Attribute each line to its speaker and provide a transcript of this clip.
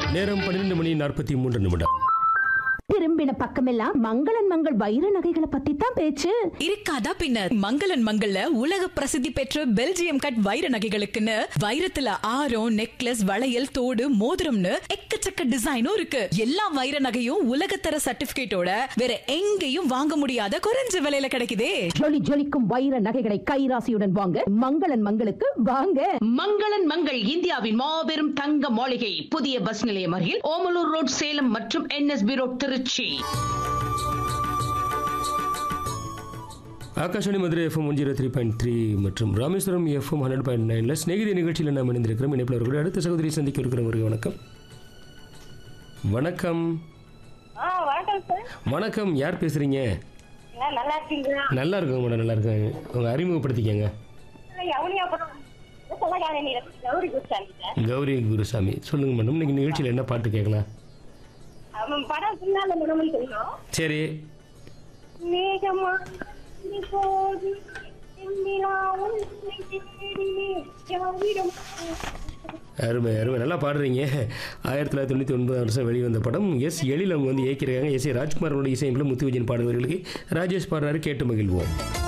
Speaker 1: நேரம் பன்னிரெண்டு மணி நாற்பத்தி மூன்று நிமிடம்
Speaker 2: திரும்பின பக்கமெல்லாம் மங்களன் மங்கள் வைர நகைகளை பத்தி தான் பேச்சு
Speaker 3: இருக்காதா பின்னர் மங்களன் மங்கள்ல உலக பிரசித்தி பெற்ற பெல்ஜியம் கட் வைர நகைகளுக்குன்னு வைரத்துல ஆரம் நெக்லஸ் வளையல் தோடு மோதிரம்னு எக்கச்சக்க டிசைனும் இருக்கு எல்லா வைர நகையும் உலகத்தர சர்டிபிகேட்டோட வேற எங்கேயும் வாங்க முடியாத குறைஞ்ச விலையில கிடைக்குதே
Speaker 2: ஜொலி ஜொலிக்கும் வைர நகைகளை கைராசியுடன் வாங்க மங்களன் மங்களுக்கு வாங்க
Speaker 4: மங்களன் மங்கள் இந்தியாவின் மாபெரும் தங்க மாளிகை புதிய பஸ் நிலையம் அருகில் ஓமலூர் ரோட் சேலம் மற்றும் NSP road Tiruchi
Speaker 1: Akashvani Madurai FM one zero three point three மற்றும் ராமேஸ்வரம் எஃப்எம் ஹண்ட்ரட் பாயிண்ட் நைனில் ஸ்நேகிதி நிகழ்ச்சியில் நாம் இணைந்திருக்கிறோம் இணைப்பில் அவர்களுடைய அடுத்த சகோதரி சந்திக்க இருக்கிறவருக்கு வணக்கம் வணக்கம்
Speaker 5: ஆ வணக்கம் சார்
Speaker 1: வணக்கம் யார் பேசுறீங்க
Speaker 5: என்ன நல்லா இருக்கீங்களா
Speaker 1: நல்லா இருக்குங்க மேடம் நல்லா இருக்காங்க உங்க அறிமுகப்படுத்திக்கங்க
Speaker 5: யவுனியாபுரம் சொல்லகாரணி கௌரி குஸ்டாமி சார்
Speaker 1: கௌரி குருசாமி சொல்லுங்க மேடம் இன்னைக்கு நிகழ்ச்சியில் என்ன பாட்டு கேட்கலாம்
Speaker 5: அவன் படம் பின்னால மனமும் தெரியும்
Speaker 1: சரி
Speaker 5: மேகமா இப்போது எண்ணிலா உன்னை தேடியே யாரிடம்
Speaker 1: அருமை அருமை நல்லா பாடுறீங்க ஆயிரத்தி தொள்ளாயிரத்தி தொண்ணூற்றி ஒன்பதாம் வருஷம் வெளிவந்த படம் எஸ் எழில் அவங்க வந்து இயக்கியிருக்காங்க எஸ் ஏ ராஜ்குமாரோட இசையமைப்பில் முத்து விஜயன் பாடுவர்களுக்கு ராஜேஷ் பாடுறாரு கேட்டு மகிழ்வோம்